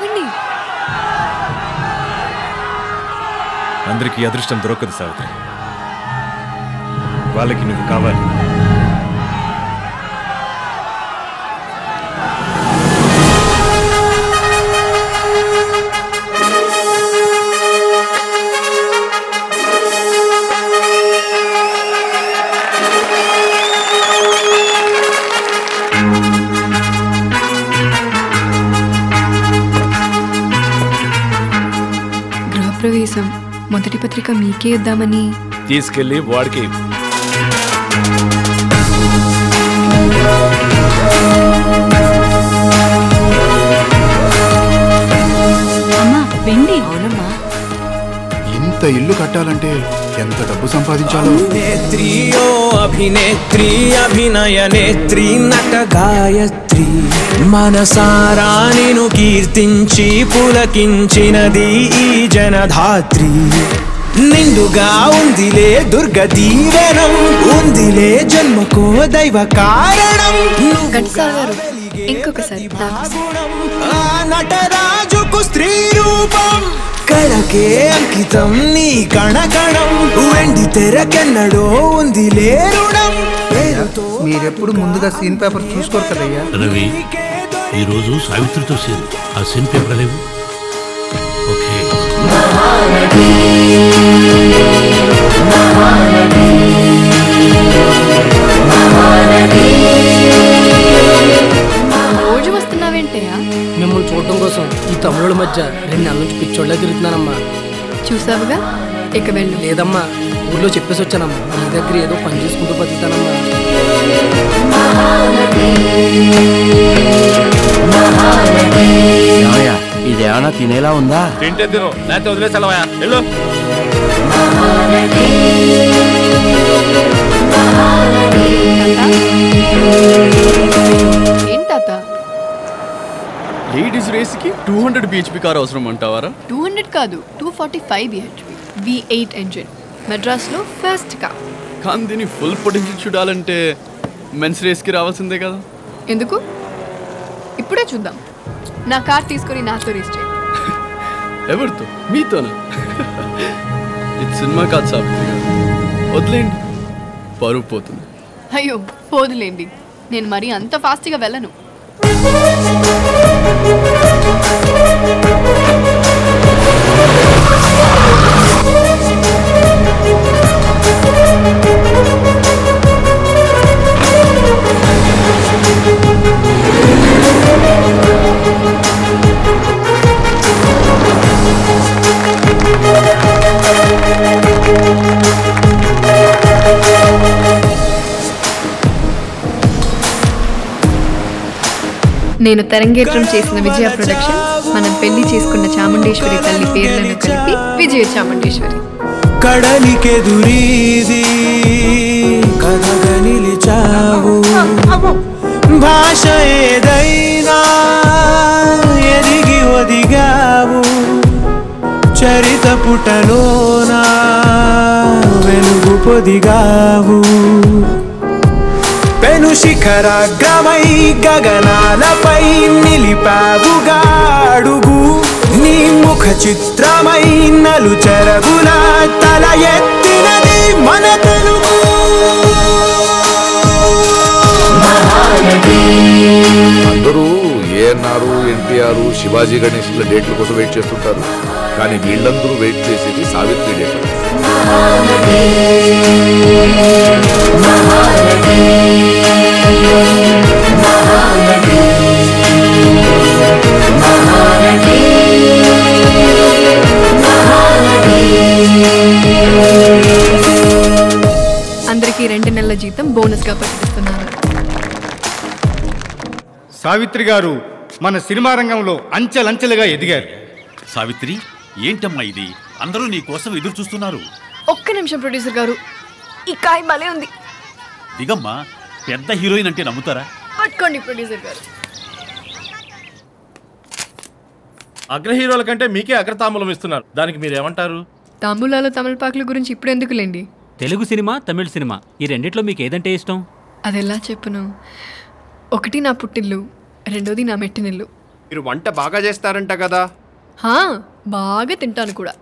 ఆగండి అందరికీ అదృష్టం దొరకదు సావిత్రి వాళ్ళకి నువ్వు కావాలి గృహప్రవేశం మొదటి పత్రిక మీకే ఇద్దామని తీసుకెళ్ళి వాడికి అమ్మా వెండి అవునమ్మా ఇంత ఇల్లు కట్టాలంటే ఎంత డబ్బు సంపాదించాలో నేత్రి ఓ అభినేత్రి అభినయ నేత్రి నట గాయత్రి మనసారా నేను కీర్తించి పులకించినది ఈ జనధాత్రి నిండుగా ఉందిలే దుర్గ దీవెనం ఉందిలే జన్మకో దైవ కారణం నువ్వు ఘంటసాల గారు ఇంకొకసారి నా కోసం. గుణం ఆ నటరాజుకు స్త్రీ రూపం కళకే అంకితం నీ కణకణం వెండి తెరకెన్నడో ఉంది లేరుణం పేరుతో మీరెప్పుడు ముందుగా సీన్ పేపర్ చూసుకోరు కదయ్యా రవి ఈరోజు సావిత్రితో సేరు ఆ సీన్ పేపర్ లేవు ఓకే రోజు వస్తున్నావేంటయ్యా మిమ్మల్ని చూడడం కోసం ఈ తమ్ముళ్ళ మధ్య రెండు నెలల నుంచి పిచ్చోళ్ళ తిరుగుతున్నానమ్మా చూసావుగా ఇక వెళ్ళు లేదమ్మా ఊర్లో చెప్పేసి వచ్చానమ్మా మీ దగ్గర ఏదో పని చేసుకుంటూ బతుకుతానమ్మా ఇదేమన్నా తినేలా ఉందా తింటే తిను లేకపోతే వదిలేసావా వెళ్ళు ఏం తాత లేడీస్ రేస్ కి టూ హండ్రెడ్ బిహెచ్పి కార్ అవసరం అంటావారా టూ హండ్రెడ్ కాదు two forty five BHP V eight engine మెడ్రాస్లో ఫస్ట్ కా కానీ దీని ఫుల్ పొటెన్షియల్ చూడాలంటే మెన్స్ రేస్ కి రావాల్సిందే కదా ఎందుకు ఇప్పుడే చూద్దాం నా కార్ తీసుకొని నాతో రేస్ చేయి ఎవరితో మీతోనా ఇది సినిమా కాదు సావిత్రి గారు వదిలేండి పరువు పోతుంది అయ్యో పోదులేండి నేను మరీ అంత ఫాస్ట్గా వెళ్ళను నేను తెరంగేట్రం చేసిన విజయ ప్రొడక్షన్ మనం పెళ్లి చేసుకున్న చాముండేశ్వరి తల్లి పేర్లను కలిపి విజయ చాముండేశ్వరి కడలికెదురీది కథగా నిలిచావు భాష ఏదైనా ఎదిగి ఒదిగావు చరిత పుటలోనా వెలుగు పొదిగావు పెను శిఖరాగ్రమై గగనాలపై నిలిపావుగా అడుగు నీ ముఖ చిత్రమై నలు చెరగుల తల ఎత్తినది మన తెలుగు అందరూ ఏఎన్ఆర్ ఎన్టీఆర్ శివాజీ గణేష్ల డేట్ల కోసం వెయిట్ చేస్తుంటారు కానీ వీళ్ళందరూ వెయిట్ చేసేది సావిత్రి డేట్ అందరికీ రెండు నెలల జీతం బోనస్గా ప్రకటిస్తున్నాను సావిత్రి గారు మన సినిమా రంగంలో అంచెలంచెలుగా ఎదిగారు సావిత్రి ఏంటమ్మా ఇది అందరూ నీ కోసం ఎదురు చూస్తున్నారు ఒక్క నిమిషం ప్రొడ్యూసర్ గారు ఈ కాయ భలే ఉంది దిగమ్మా పెద్ద హీరోయిన్ అంటే నమ్ముతారా పట్టుకోండి ప్రొడ్యూసర్ గారు అగ్ర హీరోల కంటే మీకే అగ్రతాంబూలం ఇస్తున్నారు దానికి మీరేమంటారు తాంబూలాలు తమలపాకుల గురించి ఇప్పుడు ఎందుకులేండి తెలుగు సినిమా తమిళ సినిమా ఈ రెండిట్లో మీకు ఏదంటే ఇష్టం అది ఎలా చెప్పను ఒకటి నా పుట్టిల్లు రెండోది నా మెట్టినిల్లు మీరు వంట బాగా చేస్తారంట కదా హా బాగా తింటాను కూడా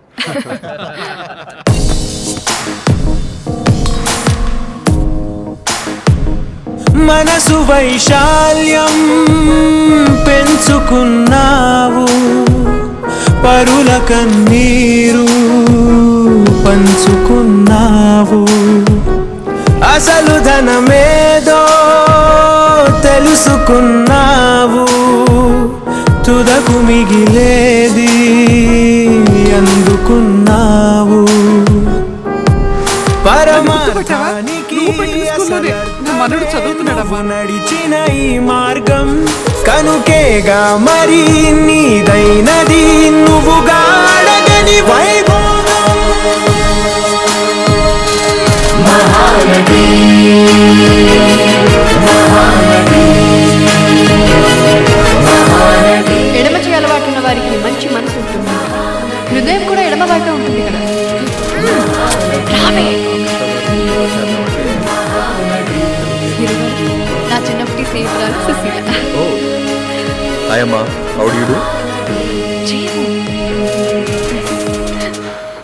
మనసు వైశాల్యం పెంచుకున్నావు పరుల కన్నీరు పంచుకున్నావు అసలు ధనమేదో తెలుసుకున్నావు తుదకు మిగిలేది అందుకున్నావు పరమార్థానికి మనడు చదువుతున్నాడమ్మా నడిచిన ఈ మార్గం కనుకేగా మరి నీదైనది నువ్వుగా అడగని వైభోగం మహానది ఎడమ చేయి అలవాటు ఉన్న వారికి మంచి మనసు ఉంటుంది హృదయం కూడా ఎడమ వైపే ఉంటుంది కదా రావే. హీరో గారు, నా చిన్నప్పటి స్నేహితురాలు సుశీల హాయ్ అమ్మా హౌ డు యు డు చేయము